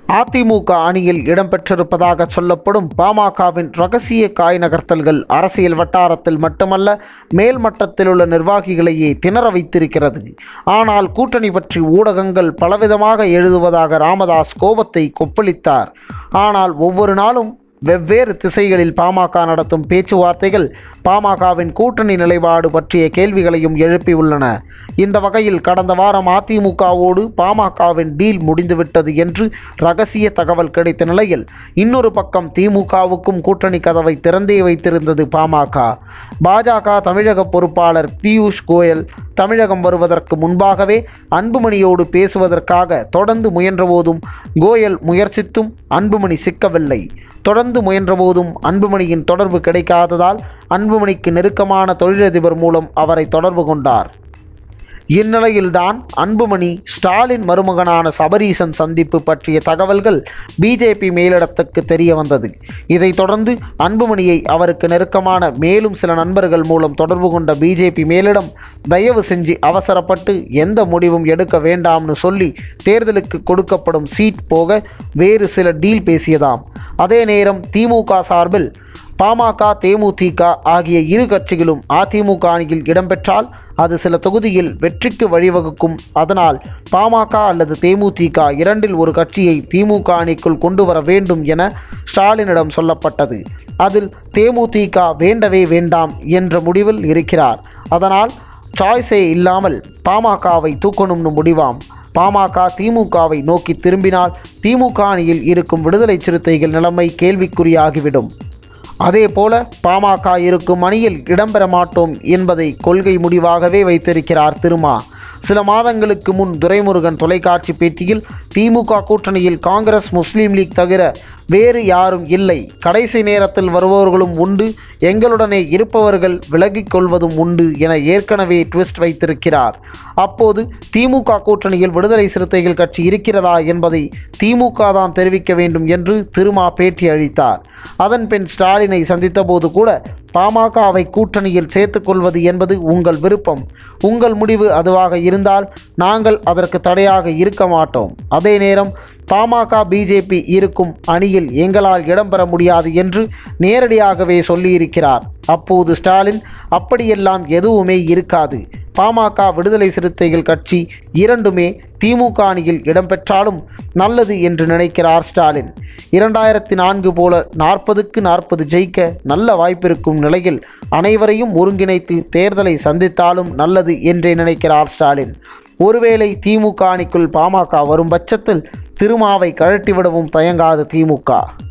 அதிமுக அணியில் இடம்பெற்றிருப்பதாக சொல்லப்படும் பாமகவின் ரகசிய காய் நகர்த்தல்கள் அரசியல் வட்டாரத்தில் மட்டுமல்ல மேல்மட்டத்தில் உள்ள நிர்வாகிகளையே திணற வைத்திருக்கிறது ஆனால் கூட்டணி பற்றி ஊடகங்கள் பலவிதமாக எழுதுவதாக ராமதாஸ் கோபத்தை கொப்பளித்தார் ஆனால் ஒவ்வொரு நாளும் வெவ்வேறு திசைகளில் பாமக நடத்தும் பேச்சுவார்த்தைகள் பாமகவின் கூட்டணி நிலைப்பாடு பற்றிய கேள்விகளையும் எழுப்பியுள்ளன இந்த வகையில் கடந்த வாரம் அதிமுகவோடு பாமகவின் டீல் முடிந்துவிட்டது என்று ரகசிய தகவல் கிடைத்த நிலையில் இன்னொரு பக்கம் திமுகவுக்கும் கூட்டணி கதவை திறந்தே வைத்திருந்தது பாமக பாஜக தமிழக பொறுப்பாளர் பியூஷ் கோயல் தமிழகம் வருவதற்கு முன்பாகவே அன்புமணியோடு பேசுவதற்காக தொடர்ந்து முயன்றபோதும் கோயல் முயற்சித்தும் அன்புமணி சிக்கவில்லை தொடர்ந்து முயன்றபோதும் அன்புமணியின் தொடர்பு கிடைக்காததால் அன்புமணிக்கு நெருக்கமான தொழிலதிபர் மூலம் அவரை தொடர்பு கொண்டார் இந்நிலையில்தான் அன்புமணி ஸ்டாலின் மருமகனான சபரீசன் சந்திப்பு பற்றிய தகவல்கள் பிஜேபி மேலிடத்துக்கு தெரிய வந்தது இதைத் தொடர்ந்து அன்புமணியை அவருக்கு நெருக்கமான மேலும் சில நண்பர்கள் மூலம் தொடர்பு கொண்ட பிஜேபி மேலிடம் தயவு செஞ்சு அவசரப்பட்டு எந்த முடிவும் எடுக்க வேண்டாம்னு சொல்லி தேர்தலுக்கு கொடுக்கப்படும் சீட் போக வேறு சில டீல் பேசியதாம் அதே நேரம் திமுக சார்பில் பாமக தேமுதிக ஆகிய இரு கட்சிகளும் அதிமுக அணியில் இடம்பெற்றால் அது சில தொகுதியில் வெற்றிக்கு வழிவகுக்கும் அதனால் பாமக அல்லது தேமுதிக இரண்டில் ஒரு கட்சியை திமுக அணிக்குள் கொண்டு வர வேண்டும் என ஸ்டாலினிடம் சொல்லப்பட்டது அதில் தேமுதிக வேண்டவே வேண்டாம் என்ற முடிவில் இருக்கிறார் அதனால் சாய்ஸே இல்லாமல் பாமகவை தூக்கணும்னு முடிவாம் பாமக திமுகவை நோக்கி திரும்பினால் திமுக அணியில் இருக்கும் விடுதலை சிறுத்தைகள் நிலைமை கேள்விக்குறியாகிவிடும் அதே போல பாமக இருக்கும் அணியில் இடம்பெற மாட்டோம் என்பதை கொள்கை முடிவாகவே வைத்திருக்கிறார் திருமா சில மாதங்களுக்கு முன் துரைமுருகன் தொலைக்காட்சி பேட்டியில் திமுக கூட்டணியில் காங்கிரஸ் முஸ்லீம் லீக் தவிர வேறு யாரும் இல்லை கடைசி நேரத்தில் வருபவர்களும் உண்டு எங்களுடனே இருப்பவர்கள் விலகிக் கொள்வதும் உண்டு என ஏற்கனவே ட்விஸ்ட் வைத்திருக்கிறார் அப்போது திமுக கூட்டணியில் விடுதலை சிறுத்தைகள் கட்சி இருக்கிறதா என்பதை திமுக தான் தெரிவிக்க வேண்டும் என்று திருமா பேட்டி அளித்தார் அதன் பின் ஸ்டாலினை சந்தித்தபோது கூட பாமகவை கூட்டணியில் சேர்த்துக்கொள்வது என்பது உங்கள் விருப்பம் உங்கள் முடிவு அதுவாக இருந்தால் நாங்கள் அதற்கு தடையாக இருக்க மாட்டோம் அதே நேரம் பாமக பிஜேபி இருக்கும் அணியில் எங்களால் இடம்பெற முடியாது என்று நேரடியாகவே சொல்லியிருக்கிறார் அப்போது ஸ்டாலின் அப்படியெல்லாம் எதுவுமே இருக்காது பாமக விடுதலை சிறுத்தைகள் கட்சி இரண்டுமே திமுக அணியில் இடம்பெற்றாலும் நல்லது என்று நினைக்கிறார் ஸ்டாலின் இரண்டாயிரத்தி நான்கு போல நாற்பதுக்கு நாற்பது ஜெயிக்க நல்ல வாய்ப்பிருக்கும் நிலையில் அனைவரையும் ஒருங்கிணைத்து தேர்தலை சந்தித்தாலும் நல்லது என்றே நினைக்கிறார் ஸ்டாலின் ஒருவேளை திமுக அணிக்குள் பாமக வரும் பட்சத்தில் திருமாவை கழட்டிவிடவும் தயங்காது திமுக